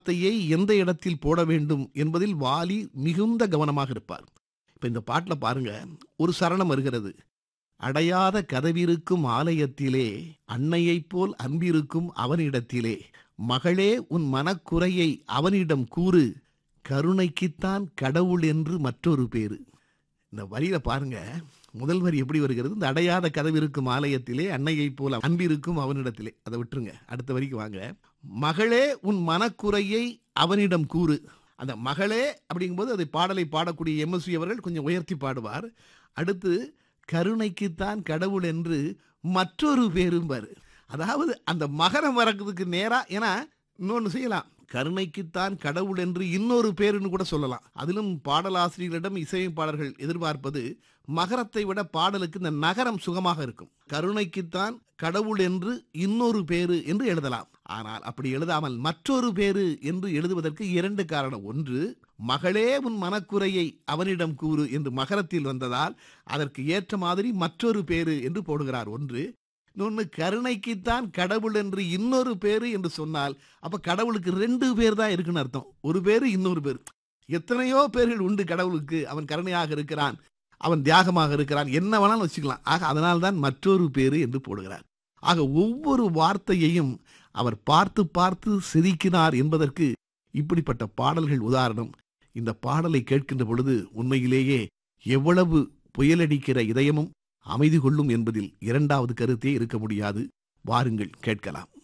வார்த்தையை எந்த இடத்தில் போட வேண்டும் என்பதில் வாலி மிகுந்த கவனமாக இருப்பார் இப்ப இந்த பாட்டுல பாருங்க ஒரு சரணம் வருகிறது அடையாத கதவிருக்கும் ஆலயத்திலே அன்னையைப் போல் அன்பிருக்கும் அவனிடத்திலே மகளே உன் மனக்குறையை அவனிடம் கூறு கருணைக்குத்தான் கடவுள் என்று மற்றொரு பேரு இந்த வரியில பாருங்க முதல் வரி எப்படி வருகிறது இந்த அடையாத கதவிருக்கும் ஆலயத்திலே அன்னையைப் போல அன்பிருக்கும் அவனிடத்திலே அதை விட்டுருங்க அடுத்த வரிக்கு வாங்க மகளே உன் மனக்குறையை அவனிடம் கூறு அந்த மகளே அப்படிங்கும்போது அதை பாடலை பாடக்கூடிய எம்எஸ்வி அவர்கள் கொஞ்சம் உயர்த்தி பாடுவார் அடுத்து கருணைக்குத்தான் கடவுள் என்று மற்றொரு பேரும்பார் அதாவது அந்த மகரம் வரதுக்கு நேரா ஏன்னா இன்னொன்று செய்யலாம் கருணைக்குத்தான் கடவுள் என்று இன்னொரு பேருன்னு கூட சொல்லலாம் அதிலும் பாடலாசிரியர்களிடம் இசையமைப்பாளர்கள் எதிர்பார்ப்பது மகரத்தை விட பாடலுக்கு இந்த நகரம் சுகமாக இருக்கும் கருணைக்குத்தான் கடவுள் என்று இன்னொரு பேரு என்று எழுதலாம் ஆனால் அப்படி எழுதாமல் மற்றொரு பேரு என்று எழுதுவதற்கு இரண்டு காரணம் ஒன்று மகளே உன் மனக்குறையை அவனிடம் கூறு என்று மகரத்தில் வந்ததால் அதற்கு ஏற்ற மாதிரி மற்றொரு பேரு என்று போடுகிறார் ஒன்று இன்னொன்று கருணைக்குத்தான் கடவுள் என்று இன்னொரு பேரு என்று சொன்னால் அப்ப கடவுளுக்கு ரெண்டு பேர் தான் இருக்குன்னு அர்த்தம் ஒரு பேரு இன்னொரு பேர் எத்தனையோ பேர்கள் உண்டு கடவுளுக்கு அவன் கருணையாக இருக்கிறான் அவன் தியாகமாக இருக்கிறான் என்ன வேணாலும் வச்சுக்கலாம் ஆக அதனால்தான் மற்றொரு பேரு என்று போடுகிறார் ஆக ஒவ்வொரு வார்த்தையையும் அவர் பார்த்து பார்த்து செதுக்கினார் என்பதற்கு இப்படிப்பட்ட பாடல்கள் உதாரணம் இந்த பாடலை கேட்கின்ற பொழுது உண்மையிலேயே எவ்வளவு புயலடிக்கிற இதயமும் அமைதி கொள்ளும் என்பதில் இரண்டாவது கருத்தே இருக்க முடியாது வாருங்கள் கேட்கலாம்